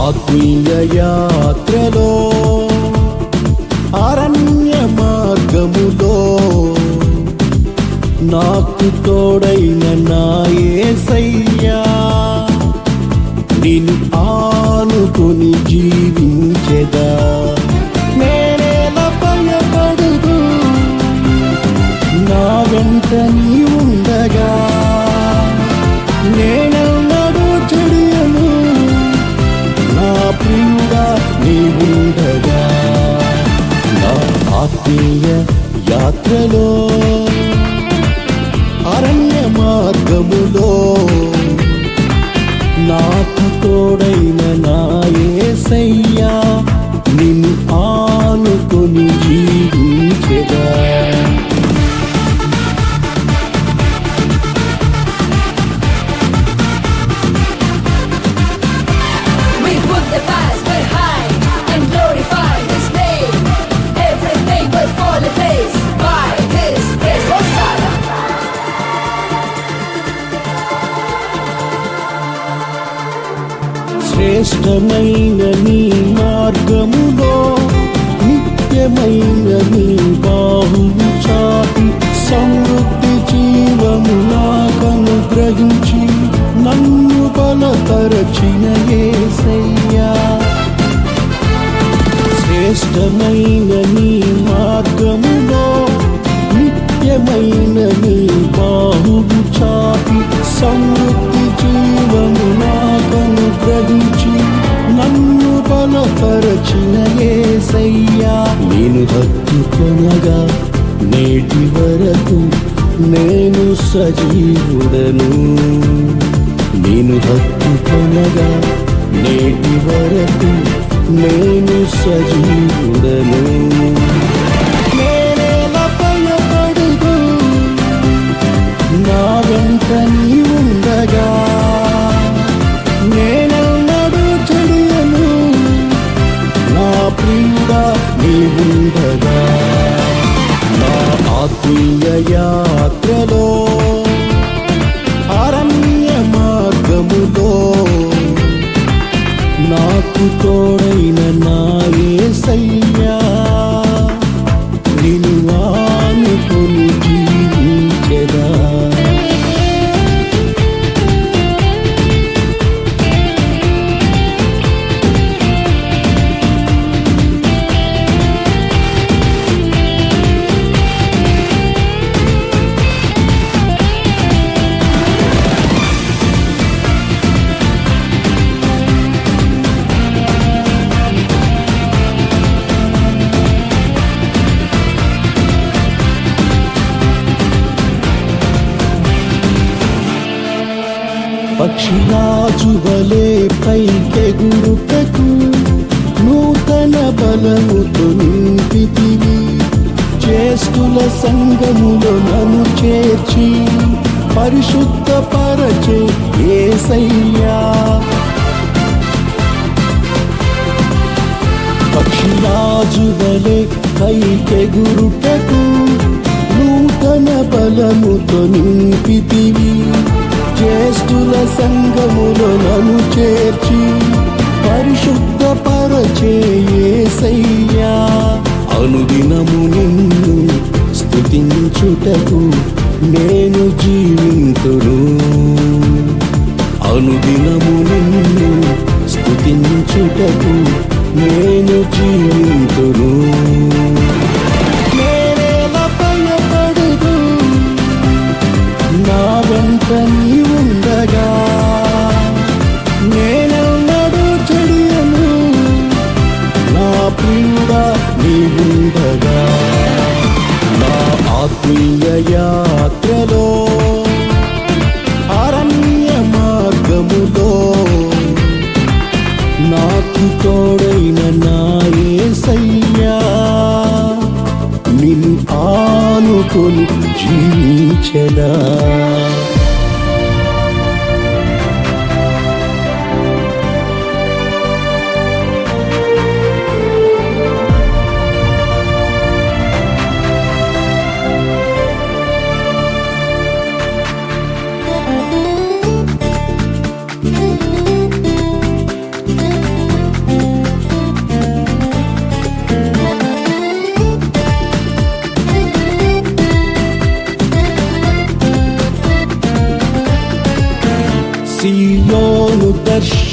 ఆత్మీయ యాత్రలో అరణ్య మార్గములో నాకు తోడైన నా యేసయ్యా నిన్ను ఆనుకొని జీవించెదా నేనేలా భయపడదు నా వెంట నీ ఉండగా నేనెన్నడూ చెడియను నా ప్రియుడా నీ ఉండగా నా ఆత్మీయ యాత్రలో అరణ్య మార్గములో నాకు తోడైన నా యేసయ్యా నిన్ను ఆనుకొని జీవించెదా We put the past behind and glorify His name. Everything will fall in place by His grace. Hosanna. శ్రేష్టమైన నీ మార్గములో నిత్యమైన నీ బాహువు చాపి సమృద్ధి జీవము నాకనుగ్రహించి నన్ను బలపరచిన యేసయ్యా శ్రేష్టమైన నీ మార్గములో నిత్యమైన నీ బాహువు చాపి సమృద్ధి జీవము నాకను గ్రహించి నన్ను బలపరచిన యేసయ్యా నేను హత్తుకొనగా నేటి వరకు నేను సజీవుడను నేను హత్తుకొనగా నేటి వరకు నేను సజీవుడను నేనేలా భయపడదు నా వెంట నీ ఉండగా నేనెన్నడూ చెడియను నా ప్రియుడా నీ ఉండగా నా ఆత్మీయ యాత్రలో అరణ్య మార్గములో నాకు తోడైన నా యేసయ్యా నిన్ను ఆనుకొని జీవించెదా పక్షిరాజు వలే పైకెగురుటకు నూతన బలముతో నింపితివి చేస్తుల సంగములో నన్ను చేర్చి పరిశుద్ధ పరచే ఏసయ్యా పక్షిరాజు వలె పైకెగురుటకు నూతన బలముతో నింపితివి జ్యేష్ఠుల సంగములో నన్ను చేర్చి పరిశుద్ధ పరచేసయ్యా అనుదినము నిన్ను స్తుతించుటకు నేను జీవింతును అనుదినము నిన్ను స్తుతించుటకు నేను జీవింతును నేనేలా భయపడదు నా వెంట నీ ఉండగా నేనెన్నడూ చెడియను నా ప్రియుడా నీ ఉండగా నా ఆత్మీయ యాత్రలో అరణ్య మార్గములో నాకు తోడైన నా యేసయ్యా నిన్ను ఆనుకొని జీవించదా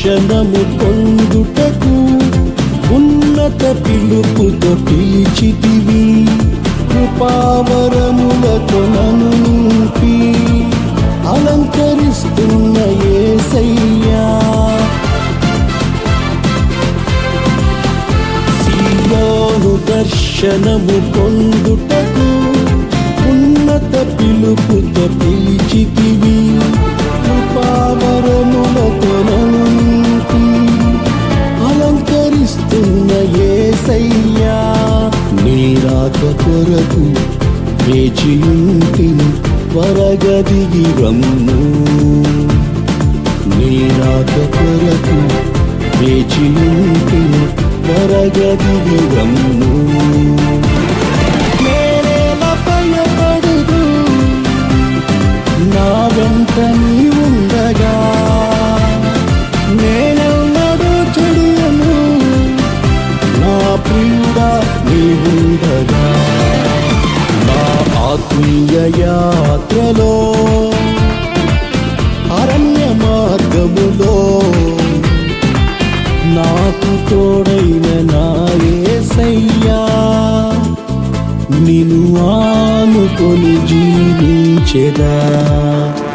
దర్శనము పొందుటకు ఉన్నత పిలుపుతో పిలిచితివి కృపావరములతో నన్ను నింపి అలంకరిస్తున్న ఏసయ్యా సీయోను దర్శనము పొందుటకు ఉన్నత పిలుపుతో పిలిచితివి కృపావరములతో నన్ను నింపి అలంకరిస్తున్న ఏసయ్యా నీ రాక కొరకు వేచియుంటిని త్వరగదిగి రమ్ము నీ రాక కొరకు వేచియుంటిని త్వరగదిగి రమ్ము నేనేలా భయపడదు నా వెంట నీ ఉండగా నేనెన్నడూ చెడియను నా ప్రియుడా నీ ఉండగా నా ఆత్మీయ యాత్రలో అరణ్య మార్గములో నాకు తోడైన నాయసయ్యా నిన్ను ఆనుకొని జీవించెదా